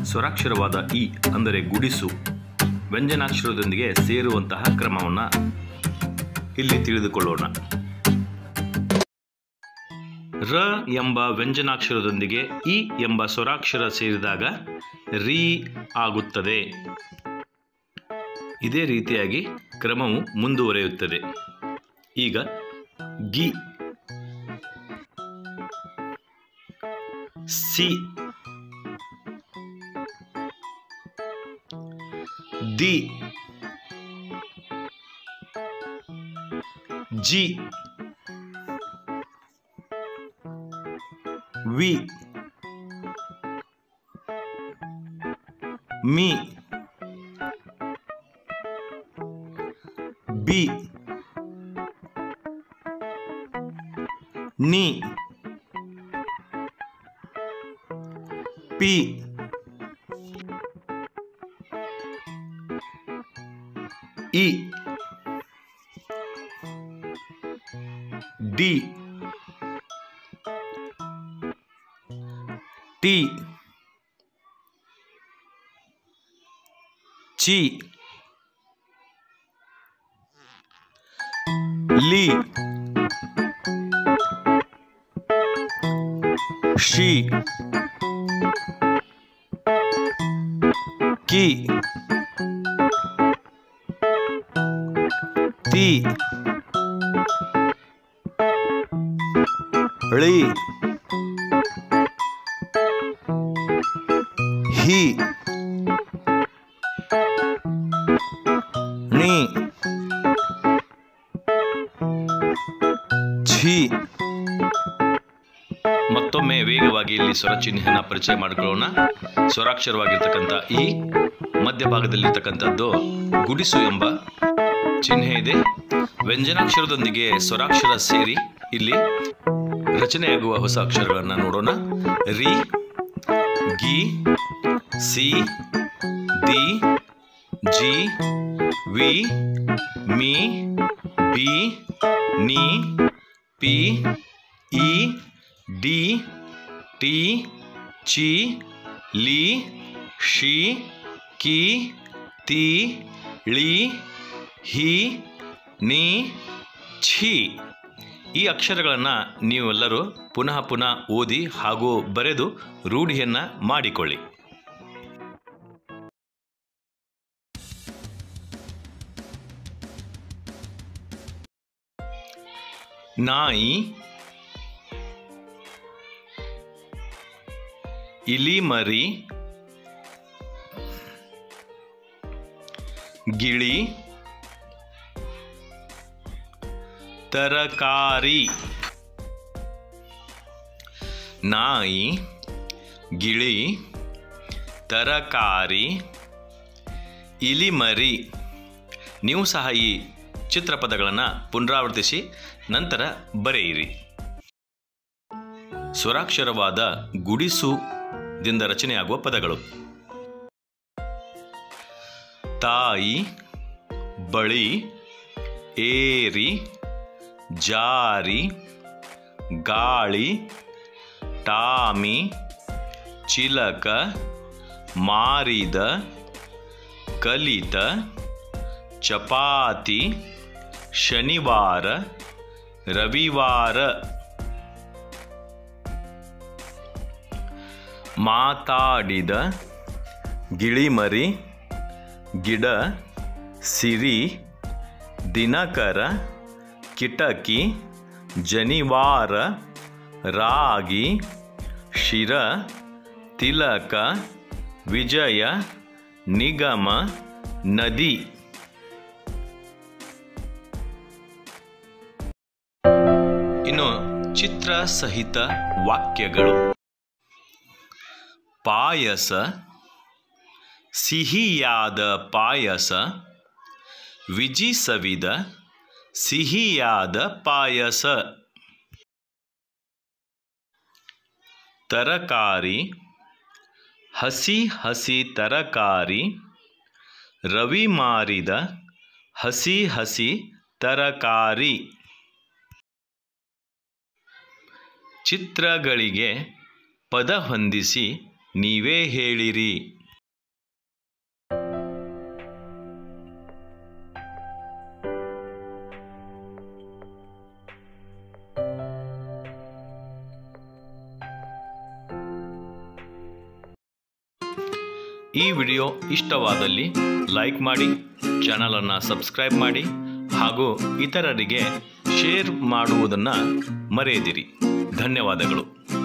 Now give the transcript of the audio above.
ಸ್ವರಾಕ್ಷರವಾದ E ಅಂದರೆ ಗುಡಿಸು ವ್ಯಂಜನಾಕ್ಷರದೊಂದಿಗೆ ಸೇರುವಂತಹ ಕ್ರಮವನ್ನು ಇಲ್ಲಿ ತಿಳಿದುಕೊಳ್ಳೋಣ ರ ಎಂಬ ವ್ಯಂಜನಾಕ್ಷರದೊಂದಿಗೆ ಇ ಎಂಬ ಸ್ವರಾಕ್ಷರ ಸೇರಿದಾಗ ರೀ ಆಗುತ್ತದೆ ಇದೇ ರೀತಿಯಾಗಿ ಕ್ರಮವು ಮುಂದುವರಿಯುತ್ತದೆ ಈಗ ಗಿ ಸಿ ದಿ ಜಿ ವಿ ಮಿ ಬಿ ನಿ ಪಿ ಇ ಡಿ ಟಿ ಚಿ ಲಿ ಶಿ ಕಿ ತಿ ಳಿ ಹಿ ಣಿ ಛಿ ಮತ್ತೊಮ್ಮೆ ವೇಗವಾಗಿ ಇಲ್ಲಿ ಸ್ವರ ಚಿಹ್ನೆಯನ್ನು ಪರಿಚಯ ಮಾಡಿಕೊಳ್ಳೋಣ ಸ್ವರಾಕ್ಷರವಾಗಿರ್ತಕ್ಕಂಥ ಈ ಮಧ್ಯಭಾಗದಲ್ಲಿರ್ತಕ್ಕಂಥದ್ದು ಗುಡಿಸು ಎಂಬ ಚಿಹ್ನೆ ಇದೆ ವ್ಯಂಜನಾಕ್ಷರದೊಂದಿಗೆ ಸ್ವರಾಕ್ಷರ ಸೇರಿ ಇಲ್ಲಿ ರಚನೆಯಾಗುವ ಹೊಸ ಅಕ್ಷರಗಳನ್ನು ನೋಡೋಣ ರಿ ಗಿ ಸಿ ದಿ ಜಿ ವಿ ಮಿ ಬಿ ನಿ ಪಿ ಇ ಡಿ ಟಿ ಚಿ ಲಿ ಶಿ ಕಿ ತಿ ಳಿ ಹಿ ನಿ ಛಿ ಈ ಅಕ್ಷರಗಳನ್ನು ನೀವೆಲ್ಲರೂ ಪುನಃ ಪುನಃ ಓದಿ ಹಾಗೂ ಬರೆದು ರೂಢಿಯನ್ನು ಮಾಡಿಕೊಳ್ಳಿ ನಾಯಿ ಇಲಿಮರಿ ಗಿಳಿ ತರಕಾರಿ ನಾಯಿ ಗಿಳಿ ತರಕಾರಿ ಇಲಿಮರಿ ನೀವು ಸಹ ಈ ಚಿತ್ರಪದಗಳನ್ನು ಪುನರಾವರ್ತಿಸಿ ನಂತರ ಬರೆಯಿರಿ ಸ್ವರಾಕ್ಷರವಾದ ಗುಡಿಸುದಿಂದ ರಚನೆಯಾಗುವ ಪದಗಳು ತಾಯಿ ಬಳಿ ಏರಿ ಜಾರಿ ಗಾಳಿ ಟಾಮಿ ಚಿಲಕ ಮಾರಿದ ಕಲಿತ ಚಪಾತಿ ಶನಿವಾರ ರವಿವಾರ ಮಾತಾಡಿದ ಗಿಳಿಮರಿ ಗಿಡ ಸಿರಿ ದಿನಕರ ಕಿಟಕಿ ಜನಿವಾರ ರಾಗಿ ಶಿರ ತಿಲಕ ವಿಜಯ ನಿಗಮ ನದಿ ಇನ್ನು ಚಿತ್ರ ಸಹಿತ ವಾಕ್ಯಗಳು ಪಾಯಸ ಸಿಹಿಯಾದ ಪಾಯಸ ವಿಜಿ ಸವಿದ ಸಿಹಿಯಾದ ಪಾಯಸ ತರಕಾರಿ ಹಸಿ ಹಸಿ ತರಕಾರಿ ರವಿ ಮಾರಿದ ಹಸಿ ಹಸಿ ತರಕಾರಿ ಚಿತ್ರಗಳಿಗೆ ಪದ ಹೊಂದಿಸಿ ನೀವೇ ಹೇಳಿರಿ ಈ ವಿಡಿಯೋ ಇಷ್ಟವಾದಲ್ಲಿ ಲೈಕ್ ಮಾಡಿ ಚಾನಲನ್ನು ಸಬ್ಸ್ಕ್ರೈಬ್ ಮಾಡಿ ಹಾಗೂ ಇತರರಿಗೆ ಶೇರ್ ಮಾಡುವುದನ್ನು ಮರೆಯದಿರಿ ಧನ್ಯವಾದಗಳು